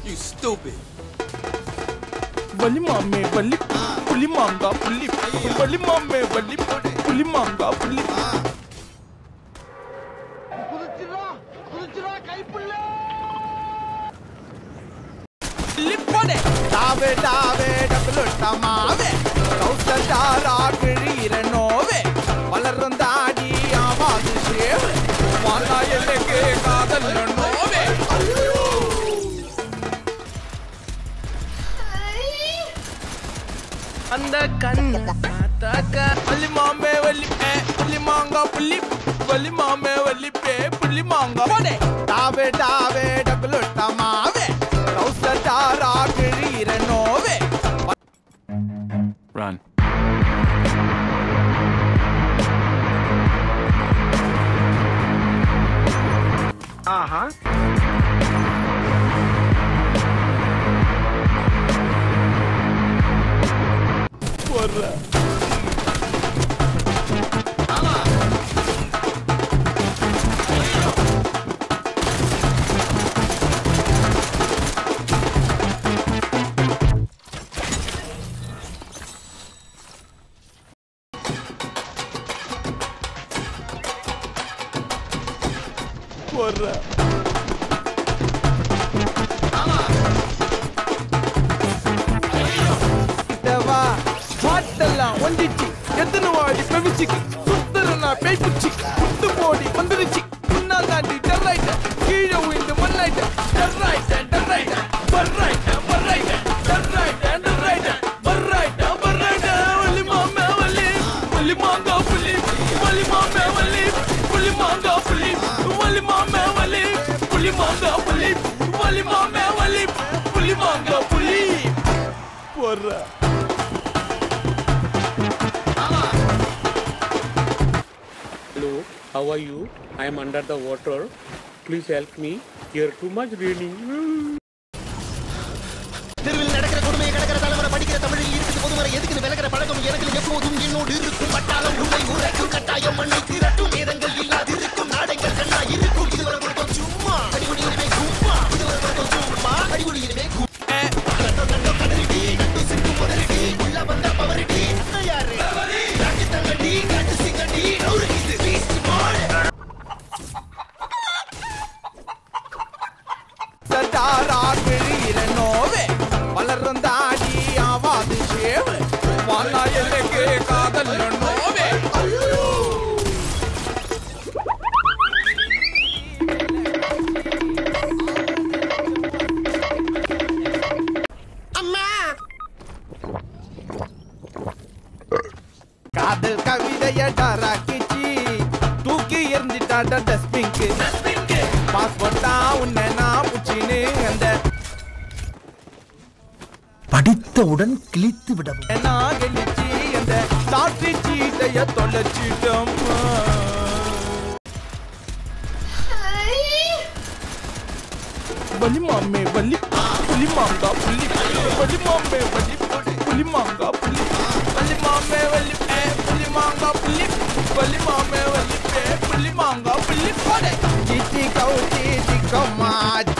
You stupid. வலி மாமே வலி புலி மாங்கா புள்ளி வலி மாமே வலி புலி மாங்கா புள்ளி லிப்போனே டாவே டாவே டபுளுட்ட மாவே கௌசல்யாரா கிழீர நோவே வளரும் தாடி ஆவாது சேவு வாழா எனக்கு காதல் நோவே அந்த கண் பார்த்தாக்கா வலி மாமே வலி பே புலி மாங்கா புள்ளி வலி மாமே வலி பே புலி மாங்கா போனே டாவே டாவே டபுளுட்ட மாவே கௌசல்யாரா கிழீர நோவே Run. ஆஹா போடுற போடுற கிட்டவா பாட்டெல்லாம் ஒண்டிச்சு எத்தனை வாடி பெவிச்சுக்கு சுத்தரனா பேய் புச்சி குத்து போடி வந்துருச்சு முன்னா தாண்டி டர்ரைட்ட கீழே விழுந்து மண்ணாயிட்ட டர்ரைட்ட டர்ரைட்ட பர்ரைட்ட பர்ரைட்ட டர்ரைட்ட டர்ரைட்ட பர்ரைட்ட பர்ரைட்ட வலி மாமே வலி வலி மாங்கா புலி வலி மாமே வலி புலி மாங்கா புலி வலி மாமே வலி புலி மாங்கா புலி வலி மாமே வலி புலி மாங்கா புலி போடுற Hello, how are you? I am under the water. Please help me. Here too much raining. தெருவில் நடக்கிற கொடுமையை கடக்கிற தலைமுறை படிக்கிற தமிழில் இருக்குது பொதுமறை எதுக்கு விலகிற பழக்கம் எனக்கு எப்போதும் என்னோடு இருக்கும் பட்டாளம் உன்னை உரைக்கும் கட்டாயம் மண்ணை திரட்டும் வேதங்கள் இல்லாது இருக்கும் நாடைகள் கண்ணா இருக்கும் இதுவரை கொடுத்தோம் சும்மா அடிகுடி இனிமே கும்மா இதுவரை கொடுத்தோம் சும்மா அடிகுடி இனிமே கும்மா நட்டோ நட்டோ கடலிடி நட்டு சிக்கும் முதலிடி உள்ள வந்த பவரிடி அண்ணா யாரு ராக்கி தங்கடி காட்டு சிங்கடி நூறு இது பீஸ்ட் பால் சட்டாரா கிழீர நோவே வளரும் தாடி ஆவாது சேவு வாழா எனக்கு காதல் நோவே காதல் கவிதைய டராக்கிச்சி தூக்கி எறிஞ்சிட்டாட டஸ்பிங்க்கு பாஸ்போர்ட்டா உன்னை நான் புச்சின்னு அந்த படித்தவுடன் கிழித்து விடவும் நான் கழிச்சி அந்த லாட்ரி சீட்டைய தொலைச்சிட்டோம்மா வலி மாமே வலி புலி மாங்கா புலி வலி மாமே வலி புலி மாங்கா புலி வலி மாமே வலி பே புலி மாங்கா புலி வலி மாமே வலி பே புலி மாங்கா புலி போடே சிச்சி கௌச்சி சிக்கம்மா